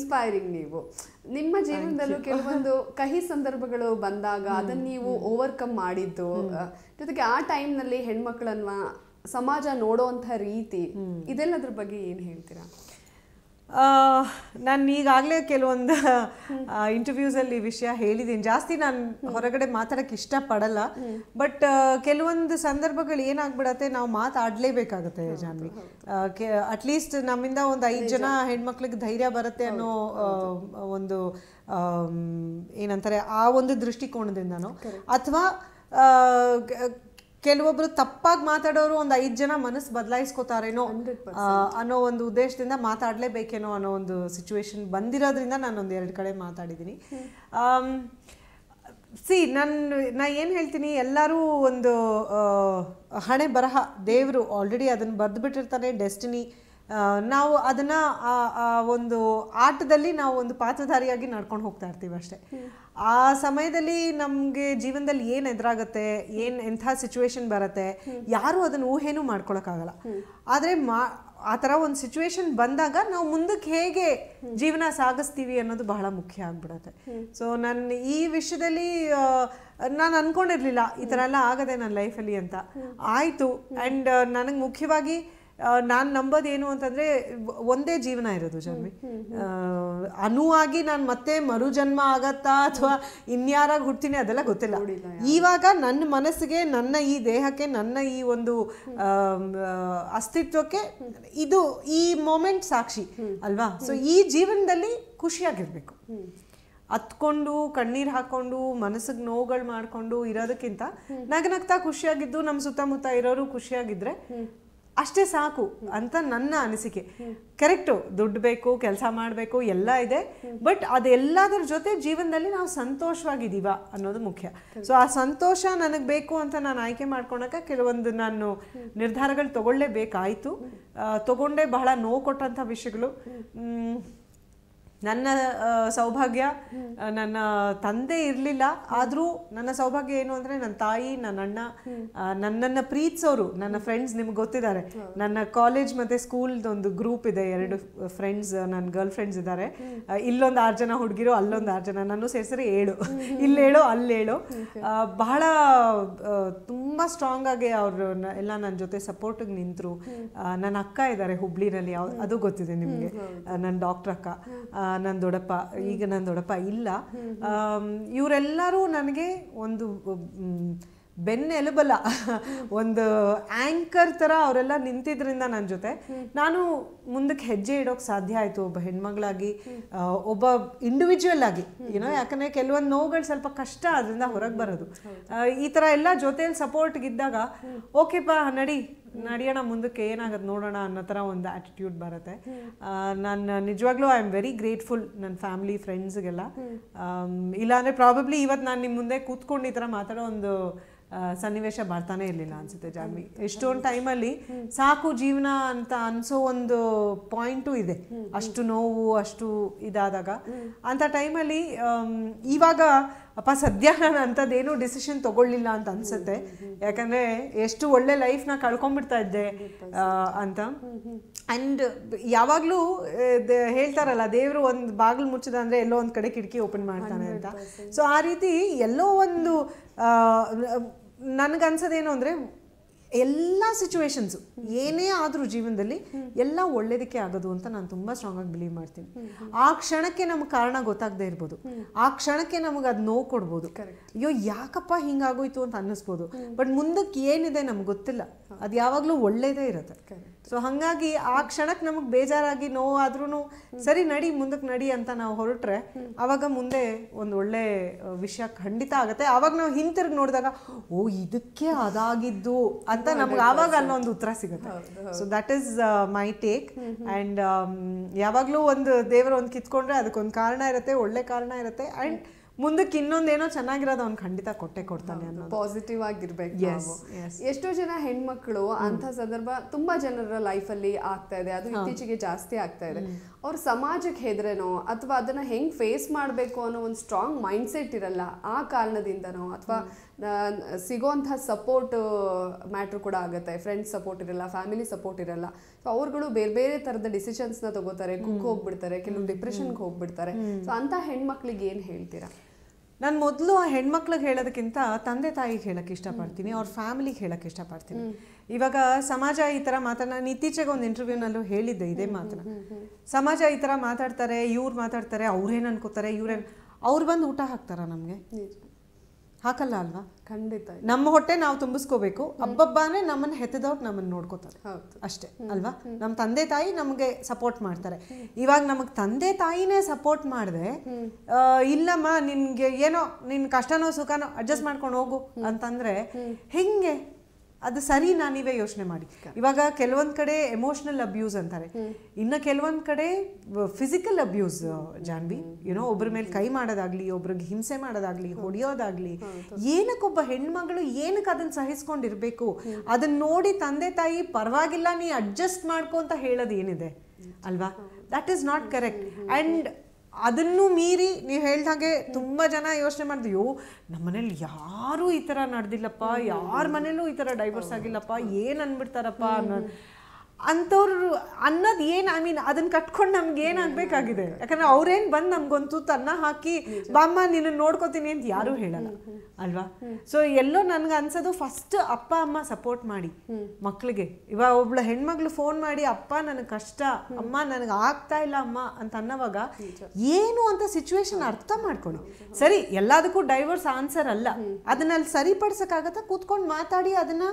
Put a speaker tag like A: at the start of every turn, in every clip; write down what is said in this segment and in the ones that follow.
A: Inspiring ನೀವು ನಿಮ್ಮ ಜೀವನದಲ್ಲೂ ಕೆಲವೊಂದು ಕಹಿ ಸಂದರ್ಭಗಳು ಬಂದಾಗ ಅದನ್ನ ನೀವು ಓವರ್ಕಮ್ ಮಾಡಿದ್ದು ಆ, ಜೊತೆಗೆ ಆ ಟೈಮ್ನಲ್ಲಿ ಹೆಣ್ಮಕ್ಳನ್ನ ಸಮಾಜ ನೋಡೋಂಥ ರೀತಿ ಇದೆಲ್ಲದ್ರ ಬಗ್ಗೆ ಏನು ಹೇಳ್ತೀರಾ
B: ನಾನು ಈಗಾಗಲೇ ಕೆಲವೊಂದು ಇಂಟರ್ವ್ಯೂಸಲ್ಲಿ ವಿಷಯ ಹೇಳಿದ್ದೀನಿ ಜಾಸ್ತಿ ನಾನು ಹೊರಗಡೆ ಮಾತಾಡೋಕ್ಕೆ ಇಷ್ಟಪಡಲ್ಲ ಬಟ್ ಕೆಲವೊಂದು ಸಂದರ್ಭಗಳು ಏನಾಗ್ಬಿಡತ್ತೆ ನಾವು ಮಾತಾಡಲೇಬೇಕಾಗತ್ತೆ ಜಾನ್ವಿ ಅಟ್ಲೀಸ್ಟ್ ನಮ್ಮಿಂದ ಒಂದು ಐದು ಜನ ಹೆಣ್ಮಕ್ಳಿಗೆ ಧೈರ್ಯ ಬರುತ್ತೆ ಅನ್ನೋ ಆ, ಒಂದು ಆಮ್, ಏನಂತಾರೆ ಆ ಒಂದು ದೃಷ್ಟಿಕೋನದಿಂದನೋ ಅಥವಾ ಕೆಲವೊಬ್ರು ತಪ್ಪಾಗಿ ಮಾತಾಡೋರು ಒಂದು ಐದು ಜನ ಮನಸ್ಸು ಬದಲಾಯಿಸ್ಕೋತಾರೇನೋ ಆ, ಅನ್ನೋ ಒಂದು ಉದ್ದೇಶದಿಂದ ಮಾತಾಡಲೇಬೇಕೇನೋ ಅನ್ನೋ ಒಂದು ಸಿಚುವೇಶನ್ ಬಂದಿರೋದ್ರಿಂದ ನಾನು ಒಂದು ಎರಡು ಕಡೆ ಮಾತಾಡಿದ್ದೀನಿ ಸಿ ನನ್ನ ನಾ ಏನು ಹೇಳ್ತೀನಿ ಎಲ್ಲರೂ ಒಂದು ಆ, ಹಣೆ ಬರಹ ದೇವರು ಆಲ್ರೆಡಿ ಅದನ್ನು ಬರೆದು ಬಿಟ್ಟಿರ್ತಾರೆ ಡೆಸ್ಟಿನಿ ನಾವು ಅದನ್ನು ಆ ಒಂದು ಆಟದಲ್ಲಿ ನಾವು ಒಂದು ಪಾತ್ರಧಾರಿಯಾಗಿ ನಡ್ಕೊಂಡು ಹೋಗ್ತಾ ಇರ್ತೀವಿ ಅಷ್ಟೇ ಆ ಸಮಯದಲ್ಲಿ ನಮಗೆ ಜೀವನದಲ್ಲಿ ಏನು ಎದುರಾಗುತ್ತೆ ಏನು ಎಂಥ ಸಿಚುವೇಶನ್ ಬರುತ್ತೆ ಯಾರೂ ಅದನ್ನು ಊಹೆನೂ ಮಾಡ್ಕೊಳಕ್ಕಾಗಲ್ಲ ಆದರೆ ಮಾ ಆ ಥರ ಒಂದು ಸಿಚುವೇಶನ್ ಬಂದಾಗ ನಾವು ಮುಂದಕ್ಕೆ ಹೇಗೆ ಜೀವನ ಸಾಗಿಸ್ತೀವಿ ಅನ್ನೋದು ಬಹಳ ಮುಖ್ಯ ಆಗ್ಬಿಡುತ್ತೆ ಸೊ ನನ್ನ ಈ ವಿಷಯದಲ್ಲಿ ನಾನು ಅನ್ಕೊಂಡಿರ್ಲಿಲ್ಲ ಈ ಥರ ಎಲ್ಲ ಆಗದೆ ನನ್ನ ಲೈಫಲ್ಲಿ ಅಂತ ಆಯಿತು ಆ್ಯಂಡ್ ನನಗೆ ಮುಖ್ಯವಾಗಿ ನಾನು ನಂಬೋದೇನು ಅಂತಂದರೆ ಒಂದೇ ಜೀವನ ಇರೋದು ಜನ್ವಿ ಆ, ಅನುವಾಗಿ ನಾನು ಮತ್ತೆ ಮರುಜನ್ಮ ಆಗತ್ತಾ ಅಥವಾ ಇನ್ಯಾರಾಗ ಹುಡ್ತೀನಿ ಅದೆಲ್ಲ ಗೊತ್ತಿಲ್ಲ ಇವಾಗ ನನ್ನ ಮನಸ್ಸಿಗೆ ನನ್ನ ಈ ದೇಹಕ್ಕೆ ನನ್ನ ಈ ಒಂದು ಆಮ್, ಆ, ಅಸ್ತಿತ್ವಕ್ಕೆ ಇದು ಈ ಮೊಮೆಂಟ್ ಸಾಕ್ಷಿ ಅಲ್ವಾ ಸೊ ಈ ಜೀವನದಲ್ಲಿ ಖುಷಿಯಾಗಿರ್ಬೇಕು ಹತ್ಕೊಂಡು ಕಣ್ಣೀರು ಹಾಕೊಂಡು ಮನಸ್ಸಿಗೆ ನೋವುಗಳು ಮಾಡ್ಕೊಂಡು ಇರೋದಕ್ಕಿಂತ ನಗನಗ್ತಾ ಖುಷಿಯಾಗಿದ್ದು ನಮ್ಮ ಸುತ್ತಮುತ್ತ ಇರೋರು ಖುಷಿಯಾಗಿದ್ರೆ ಅಷ್ಟೇ ಸಾಕು ಅಂತ ನನ್ನ ಅನಿಸಿಕೆ ಕರೆಕ್ಟು ದುಡ್ಡು ಬೇಕು ಕೆಲಸ ಮಾಡಬೇಕು ಎಲ್ಲ ಇದೆ ಬಟ್ ಅದೆಲ್ಲದರ ಜೊತೆ ಜೀವನದಲ್ಲಿ ನಾವು ಸಂತೋಷವಾಗಿದ್ದೀವ ಅನ್ನೋದು ಮುಖ್ಯ ಸೊ ಆ ಸಂತೋಷ ನನಗೆ ಬೇಕು ಅಂತ ನಾನು ಆಯ್ಕೆ ಮಾಡ್ಕೊಳಕ ಕೆಲವೊಂದು ನಾನು ನಿರ್ಧಾರಗಳು ತಗೊಳ್ಳೇಬೇಕಾಯಿತು ತಗೊಂಡೆ ಬಹಳ ನೋವು ಕೊಟ್ಟಂಥ ವಿಷಯಗಳು ಮ್, ನನ್ನ ಆ, ಸೌಭಾಗ್ಯ ಆ, ನನ್ನ ತಂದೆ ಇರಲಿಲ್ಲ ಆದರೂ ನನ್ನ ಸೌಭಾಗ್ಯ ಏನು ಅಂದರೆ ನನ್ನ ತಾಯಿ ನನ್ನ ಅಣ್ಣ ಆ, ನನ್ನನ್ನು ಪ್ರೀತಿಸೋರು ನನ್ನ ಫ್ರೆಂಡ್ಸ್ ನಿಮ್ಗೆ ಗೊತ್ತಿದ್ದಾರೆ ನನ್ನ ಕಾಲೇಜ್ ಮತ್ತು ಸ್ಕೂಲ್ದು ಒಂದು ಗ್ರೂಪ್ ಇದೆ ಎರಡು ಫ್ರೆಂಡ್ಸ್ ನನ್ನ ಗರ್ಲ್ ಫ್ರೆಂಡ್ಸ್ ಇದ್ದಾರೆ ಆ, ಇಲ್ಲೊಂದು ಆರು ಜನ ಹುಡುಗಿರು ಅಲ್ಲೊಂದು ಆರು ಜನ ನಾನು ಸೇರಿಸಿದ್ರೆ ಏಳು ಇಲ್ಲೇಳು ಅಲ್ಲೇಳು ಆ, ಬಹಳ ಆ, ತುಂಬ ಸ್ಟ್ರಾಂಗ್ ಆಗಿ ಅವರು ಎಲ್ಲ ನನ್ನ ಜೊತೆ ಸಪೋರ್ಟಿಗೆ ನಿಂತರು ನನ್ನ ಅಕ್ಕ ಇದ್ದಾರೆ ಹುಬ್ಳಿನಲ್ಲಿ ಯಾವ ಅದು ಗೊತ್ತಿದೆ ನಿಮಗೆ ನನ್ನ ಡಾಕ್ಟರ್ ಅಕ್ಕ ಆ, ನನ್ನ ದೊಡ್ಡಪ್ಪ ಈಗ ನನ್ನ ದೊಡ್ಡಪ್ಪ ಇಲ್ಲ ಆಮ್, ಇವರೆಲ್ಲರೂ ನನಗೆ ಒಂದು ಮ್, ಬೆನ್ನೆಲುಬಲ್ಲ ಒಂದು ಆಂಕರ್ ಥರ ಅವರೆಲ್ಲ ನಿಂತಿದ್ರಿಂದ ನನ್ನ ಜೊತೆ ನಾನು ಮುಂದಕ್ಕೆ ಹೆಜ್ಜೆ ಇಡೋಕೆ ಸಾಧ್ಯ ಆಯಿತು ಒಬ್ಬ ಹೆಣ್ಮಗಳಾಗಿ ಆ, ಒಬ್ಬ ಇಂಡಿವಿಜುವಲ್ ಆಗಿ ಏನೋ ಯಾಕಂದರೆ ಕೆಲವೊಂದು ನೋವುಗಳು ಸ್ವಲ್ಪ ಕಷ್ಟ ಅದರಿಂದ ಹೊರಗೆ ಬರೋದು ಆ, ಈ ಥರ ಎಲ್ಲ ಜೊತೆಯಲ್ಲಿ ಸಪೋರ್ಟ್ಗಿದ್ದಾಗ ಓಕೆಪ್ಪ ನಡಿ ನಡೆಯೋಣ ಮುಂದಕ್ಕೆ ಏನಾಗತ್ತೆ ನೋಡೋಣ ಅನ್ನೋ ಥರ ಒಂದು ಆಟಿಟ್ಯೂಡ್ ಬರುತ್ತೆ ನಾನು ನಿಜವಾಗ್ಲೂ ಐ ಆಮ್ ವೆರಿ ಗ್ರೇಟ್ಫುಲ್ ನನ್ನ ಫ್ಯಾಮಿಲಿ ಫ್ರೆಂಡ್ಸ್ಗೆಲ್ಲ ಇಲ್ಲಾಂದರೆ ಪ್ರಾಬಬ್ಲಿ ಇವತ್ತು ನಾನು ನಿಮ್ಮ ಮುಂದೆ ಕೂತ್ಕೊಂಡು ಈ ಥರ ಮಾತಾಡೋ ಒಂದು ಆ, ಸನ್ನಿವೇಶ ಬರ್ತಾನೆ ಇರಲಿಲ್ಲ ಅನ್ಸುತ್ತೆ ಜಾನ್ವಿ ಎಷ್ಟೊಂದು ಟೈಮಲ್ಲಿ ಸಾಕು ಜೀವನ ಅಂತ ಅನ್ಸೋ ಒಂದು ಪಾಯಿಂಟು ಇದೆ ಅಷ್ಟು ನೋವು ಅಷ್ಟು ಇದಾದಾಗ ಅಂಥ ಟೈಮಲ್ಲಿ ಇವಾಗ ಅಪ್ಪ ಸದ್ಯ ನಾನು ಅಂಥದ್ದೇನು ಡಿಸಿಷನ್ ತಗೊಳ್ಳಿಲ್ಲ ಅಂತ ಅನ್ಸುತ್ತೆ ಯಾಕಂದರೆ ಎಷ್ಟು ಒಳ್ಳೆ ಲೈಫ್ನ ಕಳ್ಕೊಂಡ್ಬಿಡ್ತಾ ಇದ್ದೆ ಆ, ಅಂತ ಆ್ಯಂಡ್ ಯಾವಾಗಲೂ ಹೇಳ್ತಾರಲ್ಲ ದೇವರು ಒಂದು ಬಾಗಿಲು ಮುಚ್ಚಿದ ಅಂದರೆ ಎಲ್ಲೋ ಒಂದು ಕಡೆ ಕಿಟಕಿ ಓಪನ್ ಮಾಡ್ತಾನೆ ಅಂತ ಸೊ ಆ ರೀತಿ ಎಲ್ಲೋ ಒಂದು ನನಗನ್ಸೋದೇನು ಅಂದರೆ ಎಲ್ಲ ಸಿಚುವೇಶನ್ಸು ಏನೇ ಆದರೂ ಜೀವನದಲ್ಲಿ ಎಲ್ಲ ಒಳ್ಳೇದಕ್ಕೆ ಆಗೋದು ಅಂತ ನಾನು ತುಂಬ ಸ್ಟ್ರಾಂಗ್ ಆಗಿ ಬಿಲೀವ್ ಮಾಡ್ತೀನಿ ಆ ಕ್ಷಣಕ್ಕೆ ನಮ್ಗೆ ಕಾರಣ ಗೊತ್ತಾಗದೇ ಇರ್ಬೋದು ಆ ಕ್ಷಣಕ್ಕೆ ನಮಗೆ ಅದು ನೋವು ಕೊಡ್ಬೋದು ಅಯ್ಯೋ ಯಾಕಪ್ಪ ಹಿಂಗಾಗೋಯ್ತು ಅಂತ ಅನ್ನಿಸ್ಬೋದು ಬಟ್ ಮುಂದಕ್ಕೆ ಏನಿದೆ ನಮ್ಗೆ ಗೊತ್ತಿಲ್ಲ ಅದು ಯಾವಾಗಲೂ ಒಳ್ಳೇದೇ ಇರುತ್ತೆ ಸೊ ಹಾಗಾಗಿ ಆ ಕ್ಷಣಕ್ಕೆ ನಮಗೆ ಬೇಜಾರಾಗಿ ನೋವಾದ್ರೂ ಸರಿ ನಡಿ ಮುಂದಕ್ಕೆ ನಡಿ ಅಂತ ನಾವು ಹೊರಟ್ರೆ ಆವಾಗ ಮುಂದೆ ಒಂದು ಒಳ್ಳೆ ಆ, ವಿಷಯ ಖಂಡಿತ ಆಗುತ್ತೆ ಆವಾಗ ನಾವು ಹಿಂತಿರುಗಿ ನೋಡಿದಾಗ ಓ ಇದಕ್ಕೆ ಅದಾಗಿದ್ದು ಅಂತ ನಮ್ಗೆ ಆವಾಗ ಅಲ್ಲೊಂದು ಉತ್ತರ ಸಿಗುತ್ತೆ so that is my take and ಯಾವಾಗಲೂ ಒಂದು ದೇವರು ಒಂದು ಕಿತ್ಕೊಂಡ್ರೆ ಅದಕ್ಕೊಂದು ಕಾರಣ ಇರುತ್ತೆ ಒಳ್ಳೆ ಕಾರಣ ಇರುತ್ತೆ ಆ್ಯಂಡ್ ಮುಂದಕ್ಕೆ ಇನ್ನೊಂದೇನೋ ಚೆನ್ನಾಗಿರೋದು ಅವ್ನು ಖಂಡಿತ ಕೊಟ್ಟೆ ಕೊಡ್ತಾನೆ ಅನ್ನೋದು
A: ಪಾಸಿಟಿವ್ ಆಗಿರ್ಬೇಕು
B: Yes,
A: ನಾವು
B: yes.
A: ಎಷ್ಟೋ ಜನ ಹೆಣ್ಮಕ್ಳು ಅಂತ ಸಂದರ್ಭ ತುಂಬಾ ಜನರ ಲೈಫ್ ಅಲ್ಲಿ ಆಗ್ತಾ ಇದೆ ಅದು ಇತ್ತೀಚೆಗೆ ಜಾಸ್ತಿ ಆಗ್ತಾ ಇದೆ ಅವ್ರ ಸಮಾಜಕ್ಕೆ ಹೆದ್ರೇನೋ ಅಥವಾ ಅದನ್ನ ಹೆಂಗ್ ಫೇಸ್ ಮಾಡಬೇಕು ಅನ್ನೋ ಒಂದು ಸ್ಟ್ರಾಂಗ್ ಮೈಂಡ್ ಸೆಟ್ ಇರಲ್ಲ ಆ ಕಾರಣದಿಂದನೋ ಅಥವಾ ಸಿಗೋಂತಹ ಸಪೋರ್ಟ್ ಮ್ಯಾಟ್ರ್ ಕೂಡ ಆಗುತ್ತೆ ಫ್ರೆಂಡ್ಸ್ ಸಪೋರ್ಟ್ ಇರಲ್ಲ ಫ್ಯಾಮಿಲಿ ಸಪೋರ್ಟ್ ಇರಲ್ಲ ಸೊ ಅವ್ರುಗಳು ಬೇರೆ ಬೇರೆ ಥರದ ಡಿಸಿಷನ್ಸ್ನ ತಗೋತಾರೆ ಕುಕ್ ಹೋಗ್ಬಿಡ್ತಾರೆ ಕೆಲವು ಡಿಪ್ರೆಷನ್ಗೆ ಹೋಗ್ಬಿಡ್ತಾರೆ ಸೊ ಅಂತ ಹೆಣ್ಮಕ್ಳಿಗೆ ಏನು ಹೇಳ್ತೀರಾ
B: ನಾನು ಮೊದಲು ಆ ಹೆಣ್ಮಕ್ಳಿಗೆ ಹೇಳೋದಕ್ಕಿಂತ ತಂದೆ ತಾಯಿಗೆ ಹೇಳಕ್ಕೆ ಇಷ್ಟಪಡ್ತೀನಿ ಅವ್ರ ಫ್ಯಾಮಿಲಿಗೆ ಹೇಳಕ್ಕೆ ಇಷ್ಟಪಡ್ತೀನಿ ಇವಾಗ ಸಮಾಜ ಈ ಥರ ಮಾತನ್ನ ನಾನು ಇತ್ತೀಚೆಗೆ ಒಂದು ಇಂಟರ್ವ್ಯೂನಲ್ಲೂ ಹೇಳಿದ್ದೆ ಇದೇ ಮಾತನ್ನ ಸಮಾಜ ಈ ಥರ ಮಾತಾಡ್ತಾರೆ ಇವ್ರು ಮಾತಾಡ್ತಾರೆ ಅವ್ರೇನು ಅನ್ಕೋತಾರೆ ಇವ್ರೇನು ಅವ್ರು ಬಂದು ಊಟ ಹಾಕ್ತಾರ ನಮಗೆ
A: ನಿಜ
B: ಹಾಕಲ್ಲ ಅಲ್ವಾ
A: ಖಂಡಿತ
B: ನಮ್ಮ ಹೊಟ್ಟೆ ನಾವು ತುಂಬಿಸ್ಕೋಬೇಕು ಹಬ್ಬಬ್ಬಾನೇ ನಮ್ಮನ್ನ ಹೆತ್ತದವ್ರು ನಮ್ಮನ್ನ ನೋಡ್ಕೋತಾರೆ
A: ಹೌದು
B: ಅಷ್ಟೇ ಅಲ್ವಾ ನಮ್ಮ ತಂದೆ ತಾಯಿ ನಮಗೆ ಸಪೋರ್ಟ್ ಮಾಡ್ತಾರೆ ಇವಾಗ ನಮಗೆ ತಂದೆ ತಾಯಿನೇ ಸಪೋರ್ಟ್ ಮಾಡಿದೆ ಇಲ್ಲಮ್ಮ ನಿನ್ಗೆ ಏನೋ ನಿನ್ ಕಷ್ಟನೋ ಸುಖನೋ ಅಡ್ಜಸ್ಟ್ ಮಾಡ್ಕೊಂಡು ಹೋಗು ಅಂತಂದ್ರೆ ಹೆಂಗೆ ಅದು ಸರಿನಾ ನೀವೇ ಯೋಚನೆ ಮಾಡಿ ಇವಾಗ ಕೆಲವೊಂದ್ ಕಡೆ ಎಮೋಷನಲ್ ಅಬ್ಯೂಸ್ ಅಂತಾರೆ ಇನ್ನ ಕೆಲವೊಂದ್ ಕಡೆ ಫಿಸಿಕಲ್ ಅಬ್ಯೂಸ್ ಜಾನ್ವಿ ಏನೋ ಒಬ್ಬರ ಮೇಲೆ ಕೈ ಮಾಡೋದಾಗ್ಲಿ ಒಬ್ರಿಗೆ ಹಿಂಸೆ ಮಾಡೋದಾಗ್ಲಿ ಹೊಡೆಯೋದಾಗ್ಲಿ ಏನಕ್ಕೊಬ್ಬ ಹೆಣ್ಮಗಳು ಏನಕ್ಕೆ ಅದನ್ನ ಸಹಿಸ್ಕೊಂಡಿರ್ಬೇಕು ಅದನ್ನ ನೋಡಿ ತಂದೆ ತಾಯಿ ಪರವಾಗಿಲ್ಲ ನೀ ಅಡ್ಜಸ್ಟ್ ಮಾಡ್ಕೊ ಅಂತ ಹೇಳೋದು ಏನಿದೆ ಅಲ್ವಾ that is not correct and ಅದನ್ನು ಮೀರಿ ನೀವು ಹೇಳ್ದಾಗೆ ತುಂಬಾ ಜನ ಯೋಚನೆ ಮಾಡಿದ್ವಿ ಯೋ ನಮ್ಮ ಮನೇಲಿ ಯಾರೂ ಈ ಥರ ನಡೆದಿಲ್ಲಪ್ಪ ಯಾರ ಮನೇಲೂ ಈ ಥರ ಡೈವರ್ಸ್ ಆಗಿಲ್ಲಪ್ಪ ಏನು ಅನ್ಬಿಡ್ತಾರಪ್ಪ ಅನ್ನೋದು ಅಂಥವ್ರು ಅನ್ನೋದು ಏನು ಐ ಮೀನ್ ಅದನ್ನ ಕಟ್ಕೊಂಡು ನಮ್ಗೆ ಏನಾಗಬೇಕಾಗಿದೆ ಯಾಕಂದ್ರೆ ಅವ್ರೇನು ಬಂದು ನಮ್ಗೊಂದು ತುತ್ತು ಅನ್ನ ಹಾಕಿ ಬಾಮ್ಮ ನಿನ್ನ ನೋಡ್ಕೋತೀನಿ ಅಂತ ಯಾರೂ ಹೇಳಲ್ಲ ಅಲ್ವಾ ಸೊ ಎಲ್ಲೋ ನನ್ಗೆ ಅನ್ಸೋದು ಫಸ್ಟ್ ಅಪ್ಪ ಅಮ್ಮ ಸಪೋರ್ಟ್ ಮಾಡಿ ಮಕ್ಳಿಗೆ ಇವಾಗ ಒಬ್ಳು ಹೆಣ್ಮಗ್ಳು ಫೋನ್ ಮಾಡಿ ಅಪ್ಪ ನನಗೆ ಕಷ್ಟ ಅಮ್ಮ ನನಗೆ ಆಗ್ತಾ ಇಲ್ಲ ಅಮ್ಮ ಅಂತ ಅನ್ನೋವಾಗ ಏನು ಅಂತ ಸಿಚುವೇಶನ್ ಅರ್ಥ ಮಾಡ್ಕೊಳ್ಳಿ ಸರಿ ಎಲ್ಲದಕ್ಕೂ ಡೈವರ್ಸ್ ಆನ್ಸರ್ ಅಲ್ಲ ಅದನ್ನ ಅಲ್ಲಿ ಸರಿಪಡಿಸಕ್ಕಾಗತ್ತಾ ಕೂತ್ಕೊಂಡು ಮಾತಾಡಿ ಅದನ್ನ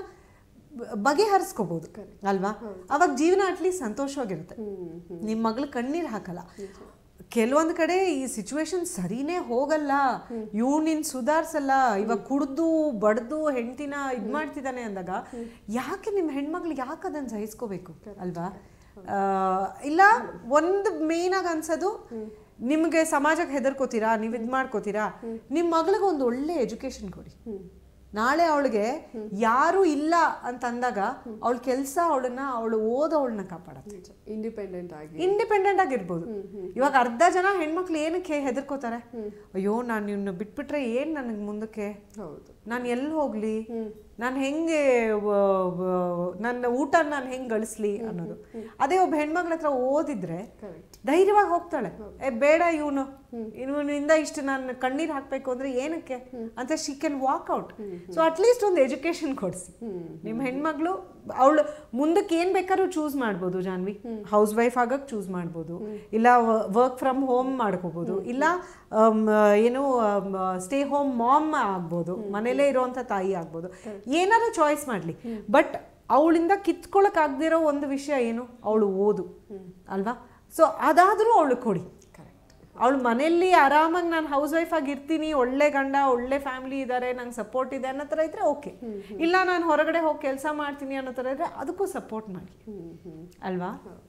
B: ಬ- ಬಗೆಹರಿಸ್ಕೋಬಹುದು ಅಲ್ವಾ ಅವಾಗ ಜೀವನ ಅಟ್ಲೀಸ್ಟ್ ಸಂತೋಷವಾಗಿರುತ್ತೆ ನಿಮ್ಮ ಮಗಳು ಕಣ್ಣೀರ್ ಹಾಕಲ್ಲ ಕೆಲವೊಂದು ಕಡೆ ಈ ಸಿಚುವೇಶನ್ ಸರಿನೇ ಹೋಗಲ್ಲ ಇವ್ ನಿನ್ ಸುಧಾರ್ಸಲ್ಲ ಇವಾಗ ಕುಡ್ದು ಬಡ್ದು ಹೆಂಡ್ತಿನ ಇದ್ ಮಾಡ್ತಿದ್ದಾನೆ ಅಂದಾಗ ಯಾಕೆ ನಿಮ್ಮ ಹೆಣ್ಮಕ್ಳು ಯಾಕೆ ಅದನ್ನ ಸಹಿಸ್ಕೋಬೇಕು ಅಲ್ವಾ ಆ, ಇಲ್ಲ ಒಂದು ಮೇನ್ ಆಗಿ ಅನ್ಸೋದು ನಿಮ್ಗೆ ಸಮಾಜಕ್ಕೆ ಹೆದರ್ಕೋತೀರಾ ನೀವು ಇದ್ ಮಾಡ್ಕೋತೀರಾ ನಿಮ್ಮ ಮಗಳಿಗೆ ಒಂದು ಒಳ್ಳೆ ಎಜುಕೇಶನ್ ಕೊಡಿ ನಾಳೆ ಅವಳಿಗೆ ಯಾರು ಇಲ್ಲ ಅಂತ ಅಂದಾಗ ಅವಳ ಕೆಲಸ ಅವಳನ್ನ ಅವಳು ಓದ ಅವಳನ್ನ ಕಾಪಾಡತ್ತೆ
A: ಇಂಡಿಪೆಂಡೆಂಟ್ ಆಗಿ
B: ಇಂಡಿಪೆಂಡೆಂಟ್ ಆಗಿರ್ಬೋದು ಇವಾಗ ಅರ್ಧ ಜನ ಹೆಣ್ಮಕ್ಳು ಏನಕ್ಕೆ ಹೆದರ್ಕೋತಾರೆ ಅಯ್ಯೋ ನಾನು ಇವ್ನ ಬಿಟ್ಬಿಟ್ರೆ ಏನ್ ನನಗೆ ಮುಂದಕ್ಕೆ
A: ಹೌದು
B: ನಾನು ಎಲ್ಲಿ ಹೋಗ್ಲಿ ನಾನು ಹೆಂಗೆ ವ- ವ- ನನ್ನ ಊಟ ನಾನು ಹೆಂಗೆ ಗಳಿಸ್ಲಿ ಅನ್ನೋದು ಅದೇ ಒಬ್ಬ ಹೆಣ್ಮಕ್ಳ ಹತ್ರ ಓದಿದ್ರೆ
A: ಕರೆಕ್ಟ್
B: ಧೈರ್ಯವಾಗಿ ಹೋಗ್ತಾಳೆ ಏ ಬೇಡ ಇವನು ಇವನಿಂದ ಇಷ್ಟು ನಾನು ಕಣ್ಣೀರ್ ಹಾಕ್ಬೇಕು ಅಂದ್ರೆ ಏನಕ್ಕೆ ಅಂತ she can walk out so at least ಒಂದು ಎಜುಕೇಶನ್ ಕೊಡಿಸಿ ನಿಮ್ಮ ಹೆಣ್ಮಗಳು ಅವಳು ಮುಂದಕ್ಕೆ ಏನ್ ಬೇಕಾದ್ರೂ ಚೂಸ್ ಮಾಡ್ಬೋದು ಜಾನ್ವಿ ಹೌಸ್ ವೈಫ್ ಆಗಕ್ ಚೂಸ್ ಮಾಡ್ಬೋದು ಇಲ್ಲ ವರ್ಕ್ ಫ್ರಮ್ ಹೋಮ್ ಮಾಡ್ಕೋಬಹುದು ಇಲ್ಲ ಆಮ್, ಏನು ಸ್ಟೇ ಹೋಮ್ ಮಾಮ್ ಆಗ್ಬೋದು ಮನೇಲೇ ಇರುವಂತ ತಾಯಿ ಆಗ್ಬೋದು ಏನಾದ್ರು ಚಾಯ್ಸ್ ಮಾಡ್ಲಿ ಬಟ್ ಅವಳಿಂದ ಕಿತ್ಕೊಳಕ್ ಆಗದಿರೋ ಒಂದು ವಿಷಯ ಏನು ಅವಳು ಓದು ಅಲ್ವಾ ಸೊ ಅದಾದ್ರೂ ಅವಳು ಕೊಡಿ
A: ಕರೆಕ್ಟ್
B: ಅವಳು ಮನೆಯಲ್ಲಿ ಆರಾಮಾಗಿ ನಾನು ಹೌಸ್ ವೈಫ್ ಆಗಿ ಇರ್ತೀನಿ ಒಳ್ಳೆ ಗಂಡ ಒಳ್ಳೆ ಫ್ಯಾಮಿಲಿ ಇದ್ದಾರೆ ನಂಗೆ ಸಪೋರ್ಟ್ ಇದೆ ಅನ್ನೋ ಥರ ಇದ್ರೆ ಓಕೆ ಇಲ್ಲ ನಾನು ಹೊರಗಡೆ ಹೋಗಿ ಕೆಲಸ ಮಾಡ್ತೀನಿ ಅನ್ನೋ ಥರ ಇದ್ರೆ ಅದಕ್ಕೂ ಸಪೋರ್ಟ್ ಮಾಡಿ ಅಲ್ವಾ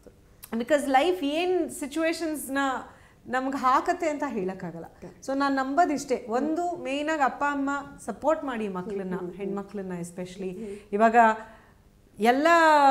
B: ಬಿಕಾಸ್ ಲೈಫ್ ಏನು ಸಿಚುವೇಶನ್ಸ್ನ ನಮ್ಗೆ ಹಾಕತ್ತೆ ಅಂತ ಹೇಳಕ್ಕಾಗಲ್ಲ ಸೊ ನಾನು ನಂಬೋದಿಷ್ಟೇ ಒಂದು ಮೇಯ್ನಾಗಿ ಅಪ್ಪ ಅಮ್ಮ ಸಪೋರ್ಟ್ ಮಾಡಿ ಮಕ್ಕಳನ್ನ ಹೆಣ್ಮಕ್ಳನ್ನ ಎಸ್ಪೆಷಲಿ ಇವಾಗ ಎಲ್ಲ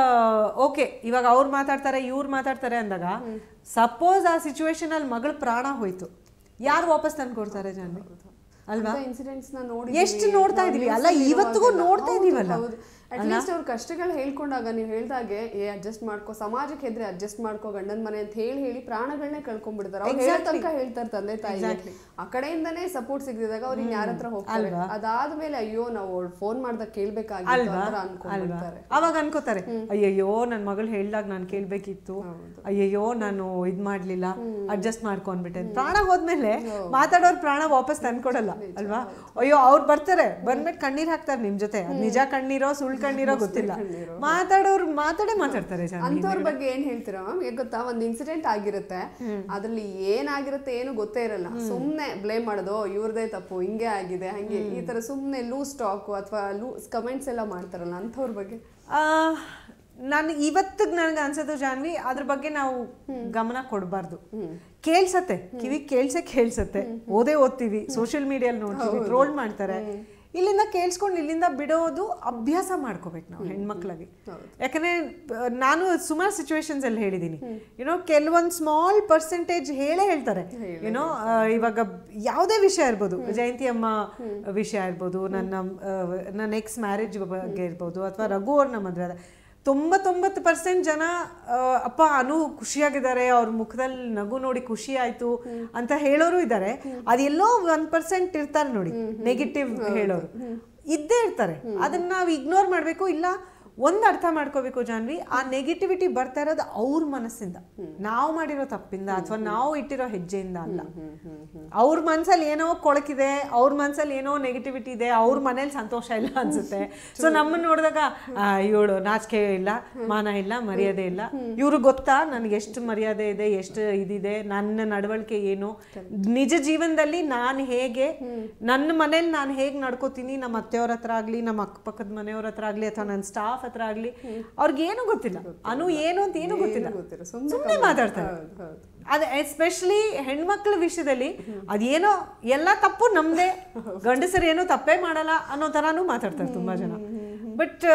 B: ಓಕೆ ಇವಾಗ ಅವ್ರು ಮಾತಾಡ್ತಾರೆ ಇವ್ರು ಮಾತಾಡ್ತಾರೆ ಅಂದಾಗ ಸಪೋಸ್ ಆ ಸಿಚುವೇಶನ್ ಅಲ್ಲಿ ಮಗಳ ಪ್ರಾಣ ಹೋಯ್ತು ಯಾರು ವಾಪಸ್ ತಂದು ಕೊಡ್ತಾರೆ ಜಾನ್ವಿ ಅಲ್ವಾ
A: ಇನ್ಸಿಡೆಂಟ್ಸ್ ನ ನೋಡಿ
B: ಎಷ್ಟು ನೋಡ್ತಾ ಇದೀವಿ? ಅಲ್ಲ, ಇವತ್ತಿಗೂ ನೋಡ್ತಾ ಇದೀವಲ್ಲ?
A: ಅಟ್ಲೀಸ್ಟ್ ಅವ್ರ ಕಷ್ಟಗಳು ಹೇಳ್ಕೊಂಡಾಗ ನೀವು ಹೇಳ್ದಾಗೆ ಏ ಅಡ್ಜಸ್ಟ್ ಮಾಡ್ಕೋ ಸಮಾಜಕ್ಕೆ ಹೆದ್ರೆ ಅಡ್ಜಸ್ಟ್ ಮಾಡ್ಕೋ ಗಂಡನ ಮನೆ ಅಂತ ಹೇಳಿ ಹೇಳಿ ಪ್ರಾಣಗಳನ್ನೇ ಕಳ್ಕೊಂಡ್ಬಿಡ್ತಾರೆ ಅವ್ರು ಹೇಳೋ ತನಕ ಹೇಳ್ತಾರೆ ತಂದೆ ತಾಯಿ ಆ ಕಡೆಯಿಂದನೇ ಸಪೋರ್ಟ್ ಸಿಗದಿದಾಗ ಅವ್ರಿಗೆ ಯಾರ ಹತ್ರ ಹೋಗ್ತಾರೆ ಅದಾದ್ಮೇಲೆ ಅಯ್ಯೋ ನಾವು ಫೋನ್ ಮಾಡ್ದಾಗ ಕೇಳ್ಬೇಕಾಗಿತ್ತು
B: ಅಲ್ವಾ
A: ಅಂತ
B: ಅಲ್ವಾ
A: ಅನ್ಕೊಂಡ್ಬಿಡ್ತಾರೆ
B: ಅವಾಗ ಅನ್ಕೋತಾರೆ ಅಯ್ಯಯ್ಯೋ ನನ್ನ ಮಗಳು ಹೇಳ್ದಾಗ ನಾನು ಕೇಳ್ಬೇಕಿತ್ತು ಅಯ್ಯಯ್ಯೋ ನಾನು ಇದ್ ಮಾಡ್ಲಿಲ್ಲ ಅಡ್ಜಸ್ಟ್ ಮಾಡ್ಕೊಂಡ್ಬಿಟ್ಟೆ ಪ್ರಾಣ ಹೋದ್ಮೇಲೆ ಮಾತಾಡೋರ್ ಪ್ರಾಣ ವಾಪಸ್ ತಂದ್ಕೊಡಲ್ಲ ಅಲ್ವಾ ಅಯ್ಯೋ ಅವ್ರು ಬರ್ತಾರೆ ಬಂದ್ಮೇಲೆ ಕಣ್ಣೀರ್ ಹಾಕ್ತಾರೆ ನಿಮ್ ಜೊತೆ ಅದ್ ನಿಜ ಕಣ್ಣೀರೋ ಸುಳ್ಳು ಕಣ್ಣೀರೋ ಗೊತ್ತಿಲ್ಲ ಮಾತಾಡೋರು ಮಾತಾಡೇ ಮಾತಾಡ್ತಾರೆ ಜನ
A: ಅಂತವ್ರ ಬಗ್ಗೆ ಏನ್ ಹೇಳ್ತೀರಾ ಮ್ಯಾಮ್ ಈಗ ಗೊತ್ತಾ ಒಂದ್ ಇನ್ಸಿಡೆಂಟ್ ಆಗಿರುತ್ತೆ ಅದ್ರಲ್ಲಿ ಏನಾಗಿರುತ್ತೆ ಏನು ಗೊತ್ತೇ ಇರಲ್ಲ ಸುಮ್ನೆ ಬ್ಲೇಮ್ ಮಾಡೋದು ಇವ್ರದೇ ತಪ್ಪು ಹಿಂಗೆ ಆಗಿದೆ ಹಂಗೆ ಈ ತರ ಸುಮ್ನೆ ಲೂಸ್ ಟಾಕ್ ಅಥವಾ ಲೂಸ್ ಕಮೆಂಟ್ಸ್ ಎಲ್ಲ ಮಾಡ್ತಾರಲ್ಲ ಅಂಥವ್ರ ಬಗ್ಗೆ
B: ನಾನು ಇವತ್ತಿಗೆ ನನಗೆ ಅನ್ಸೋದು ಜಾನ್ವಿ ಅದ್ರ ಬಗ್ಗೆ ನಾವು ಗಮನ ಕೊಡಬಾರ್ದು ಕೇಳ್ಸತ್ತೆ ಕಿವಿ ಕೇಳ್ಸೆ ಕೇಳ್ಸತ್ತೆ ಓದೇ ಓದ್ತೀವಿ ಸೋಷಿಯಲ್ ಮೀಡಿಯಲ್ಲಿ ನೋಡ್ತೀವಿ ಟ್ರೋಲ್ ಮಾಡ್ತಾರೆ ಇಲ್ಲಿಂದ ಕೇಳಿಸ್ಕೊಂಡು ಇಲ್ಲಿಂದ ಬಿಡೋದು ಅಭ್ಯಾಸ ಮಾಡ್ಕೋಬೇಕು ನಾವು ಹೆಣ್ಮಕ್ಳಿಗೆ ಯಾಕಂದ್ರೆ ಆ, ನಾನು ಸುಮಾರು ಸಿಚುವೇಶನ್ಸ್ ಅಲ್ಲಿ ಹೇಳಿದ್ದೀನಿ ಯುನೋ ಕೆಲವೊಂದು ಸ್ಮಾಲ್ ಪರ್ಸೆಂಟೇಜ್ ಹೇಳೇ ಹೇಳ್ತಾರೆ ಯುನೋ ಇವಾಗ ಯಾವುದೇ ವಿಷಯ ಇರ್ಬೋದು ಜಯಂತಿ ಅಮ್ಮ ವಿಷಯ ಇರ್ಬೋದು ನನ್ನ ಆ, ನನ್ನ ಎಕ್ಸ್ ಮ್ಯಾರೇಜ್ ಬಗ್ಗೆ ಇರ್ಬೋದು ಅಥವಾ ರಘು ಅವ್ರನ್ನ ಮದುವೆ ಆದ ತೊಂಬತ್ತೊಂಬತ್ತು ಪರ್ಸೆಂಟ್ ಜನ ಆ, ಅಪ್ಪ ಅನು ಖುಷಿಯಾಗಿದ್ದಾರೆ ಅವ್ರ ಮುಖದಲ್ಲಿ ನಗು ನೋಡಿ ಖುಷಿ ಆಯ್ತು ಅಂತ ಹೇಳೋರು ಇದ್ದಾರೆ ಅದೆಲ್ಲೋ ಒನ್ ಪರ್ಸೆಂಟ್ ಇರ್ತಾರೆ ನೋಡಿ ನೆಗೆಟಿವ್ ಹೇಳೋರು ಇದ್ದೇ ಇರ್ತಾರೆ ಅದನ್ನ ನಾವು ಇಗ್ನೋರ್ ಮಾಡಬೇಕು ಇಲ್ಲ ಒಂದು ಅರ್ಥ ಮಾಡ್ಕೋಬೇಕು ಜಾನ್ವಿ ಆ ನೆಗೆಟಿವಿಟಿ ಬರ್ತಾ ಇರೋದು ಅವ್ರ ಮನಸ್ಸಿಂದ ನಾವು ಮಾಡಿರೋ ತಪ್ಪಿಂದ ಅಥವಾ ನಾವು ಇಟ್ಟಿರೋ ಹೆಜ್ಜೆಯಿಂದ ಅಲ್ಲ ಅವ್ರ ಮನ್ಸಲ್ಲಿ ಏನೋ ಕೊಳಕಿದೆ ಅವ್ರ ಮನ್ಸಲ್ಲಿ ಏನೋ ನೆಗೆಟಿವಿಟಿ ಇದೆ ಅವ್ರ ಮನೇಲಿ ಸಂತೋಷ ಇಲ್ಲ ಅನ್ಸುತ್ತೆ ಸೊ ನಮ್ಮನ್ನ ನೋಡಿದಾಗ ಇವಳು ನಾಚಿಕೆ ಇಲ್ಲ ಮಾನ ಇಲ್ಲ ಮರ್ಯಾದೆ ಇಲ್ಲ ಇವ್ರು ಗೊತ್ತಾ ನನಗೆ ಎಷ್ಟು ಮರ್ಯಾದೆ ಇದೆ ಎಷ್ಟು ಇದಿದೆ ನನ್ನ ನಡವಳಿಕೆ ಏನು ನಿಜ ಜೀವನದಲ್ಲಿ ನಾನು ಹೇಗೆ ನನ್ನ ಮನೇಲಿ ನಾನು ಹೇಗೆ ನಡ್ಕೋತೀನಿ ನಮ್ಮ ಅತ್ತೆಯವ್ರ ಹತ್ರ ಆಗ್ಲಿ ನಮ್ಮ ಅಕ್ಕಪಕ್ಕದ ಮನೆಯವ್ರ ಹತ್ರ ಆಗ್ಲಿ ಅಥವಾ ನನ್ನ ಸ್ಟಾಫ್ ಹತ್ರ ಆಗ್ಲಿ ಅವ್ರಿಗೆ ಏನು ಗೊತ್ತಿಲ್ಲ ಅನು ಏನು ಅಂತ ಏನು ಗೊತ್ತಿಲ್ಲ
A: ಗೊತ್ತಿಲ್ಲ, ಸುಮ್ನೆ
B: ಸುಮ್ಮನೆ ಮಾತಾಡ್ತಾರೆ
A: ಹೌದು, ಹೌದು.
B: ಅದೇ ಎಸ್ಪೆಷಲಿ ಹೆಣ್ಮಕ್ಳ ವಿಷಯದಲ್ಲಿ ಅದೇನೋ ಎಲ್ಲ ತಪ್ಪು ನಮ್ದೇ ಗಂಡಸರು ಏನೋ ತಪ್ಪೇ ಮಾಡಲ್ಲ ಅನ್ನೋ ಥರನೂ ಮಾತಾಡ್ತಾರೆ ತುಂಬಾ ಜನ ಬಟ್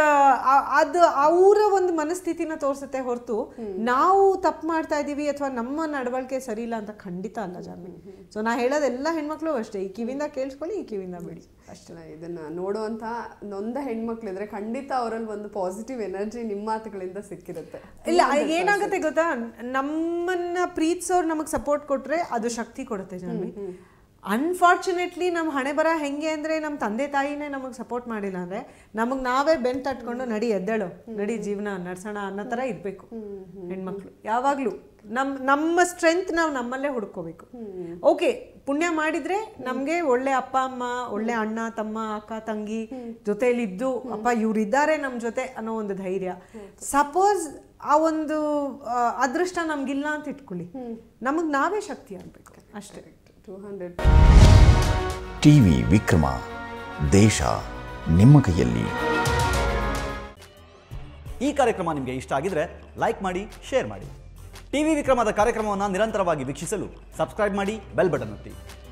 B: ಅದು ಅವರ ಒಂದು ಮನಸ್ಥಿತಿನ ತೋರಿಸುತ್ತೆ ಹೊರತು ನಾವು ತಪ್ಪು ಮಾಡ್ತಾ ಇದೀವಿ ಅಥವಾ ನಮ್ಮ ನಡವಳಿಕೆ ಸರಿ ಇಲ್ಲ ಅಂತ ಖಂಡಿತ ಅಲ್ಲ ಜಾನ್ವಿ ಸೊ ನಾ ಹೇಳೋದೆಲ್ಲ ಹೆಣ್ಮಕ್ಳು ಅಷ್ಟೇ ಈ ಕಿವಿಂದ ಕೇಳಿಸ್ಕೊಳ್ಳಿ ಈ ಕಿವಿಂದ ಬಿಡಿ
A: ಅಷ್ಟೇ ಇದನ್ನ ನೋಡುವಂತ ನೊಂದ ಹೆಣ್ಮಕ್ಳಿದ್ರೆ ಖಂಡಿತ ಅವರಲ್ಲಿ ಒಂದು ಪಾಸಿಟಿವ್ ಎನರ್ಜಿ ನಿಮ್ಮ ಮಾತುಗಳಿಂದ ಸಿಕ್ಕಿರುತ್ತೆ
B: ಇಲ್ಲ ಏನಾಗುತ್ತೆ ಗೊತ್ತಾ ನಮ್ಮನ್ನ ಪ್ರೀತಿಸೋರು ನಮಗೆ ಸಪೋರ್ಟ್ ಕೊಟ್ರೆ ಅದು ಶಕ್ತಿ ಕೊಡುತ್ತೆ ಜಾನ್ವಿ ಅನ್ಫಾರ್ಚುನೇಟ್ಲಿ ನಮ್ಮ ಹಣೆ ಬರ ಹೆಂಗೆ ಅಂದ್ರೆ ನಮ್ಮ ತಂದೆ ತಾಯಿನೇ ನಮಗೆ ಸಪೋರ್ಟ್ ಮಾಡಿಲ್ಲ ಅಂದ್ರೆ ನಮಗೆ ನಾವೇ ಬೆನ್ ತಟ್ಕೊಂಡು ನಡಿ ಎದ್ದೇಳು ನಡಿ ಜೀವನ ನಡ್ಸೋಣ ಅನ್ನೋ ಥರ ಇರಬೇಕು ಹೆಣ್ಮಕ್ಳು ಯಾವಾಗಲೂ ನಮ್ಮ ನಮ್ಮ ಸ್ಟ್ರೆಂತ್ ನಾವು ನಮ್ಮಲ್ಲೇ ಹುಡ್ಕೋಬೇಕು ಓಕೆ ಪುಣ್ಯ ಮಾಡಿದ್ರೆ ನಮಗೆ ಒಳ್ಳೆ ಅಪ್ಪ ಅಮ್ಮ ಒಳ್ಳೆ ಅಣ್ಣ ತಮ್ಮ ಅಕ್ಕ ತಂಗಿ ಜೊತೆಲಿದ್ದು ಅಪ್ಪ ಇವ್ರಿದ್ದಾರೆ ನಮ್ಮ ಜೊತೆ ಅನ್ನೋ ಒಂದು ಧೈರ್ಯ ಸಪೋಸ್ ಆ ಒಂದು ಆ, ಅದೃಷ್ಟ ನಮ್ಗಿಲ್ಲ ಅಂತ ಇಟ್ಕೊಳ್ಳಿ ನಮಗೆ ನಾವೇ ಶಕ್ತಿ ಆಗ್ಬೇಕು ಅಷ್ಟೇ
A: ಟೂ ಹಂಡ್ರೆಡ್
C: ಟಿವಿ ವಿಕ್ರಮ ದೇಶ ನಿಮ್ಮ ಕೈಯಲ್ಲಿ
D: ಈ ಕಾರ್ಯಕ್ರಮ ನಿಮಗೆ ಇಷ್ಟ ಆಗಿದ್ರೆ ಲೈಕ್ ಮಾಡಿ ಶೇರ್ ಮಾಡಿ ಟಿವಿ ವಿಕ್ರಮದ ಕಾರ್ಯಕ್ರಮವನ್ನು ನಿರಂತರವಾಗಿ ವೀಕ್ಷಿಸಲು ಸಬ್ಸ್ಕ್ರೈಬ್ ಮಾಡಿ ಬೆಲ್ ಬಟನ್ ಒತ್ತಿ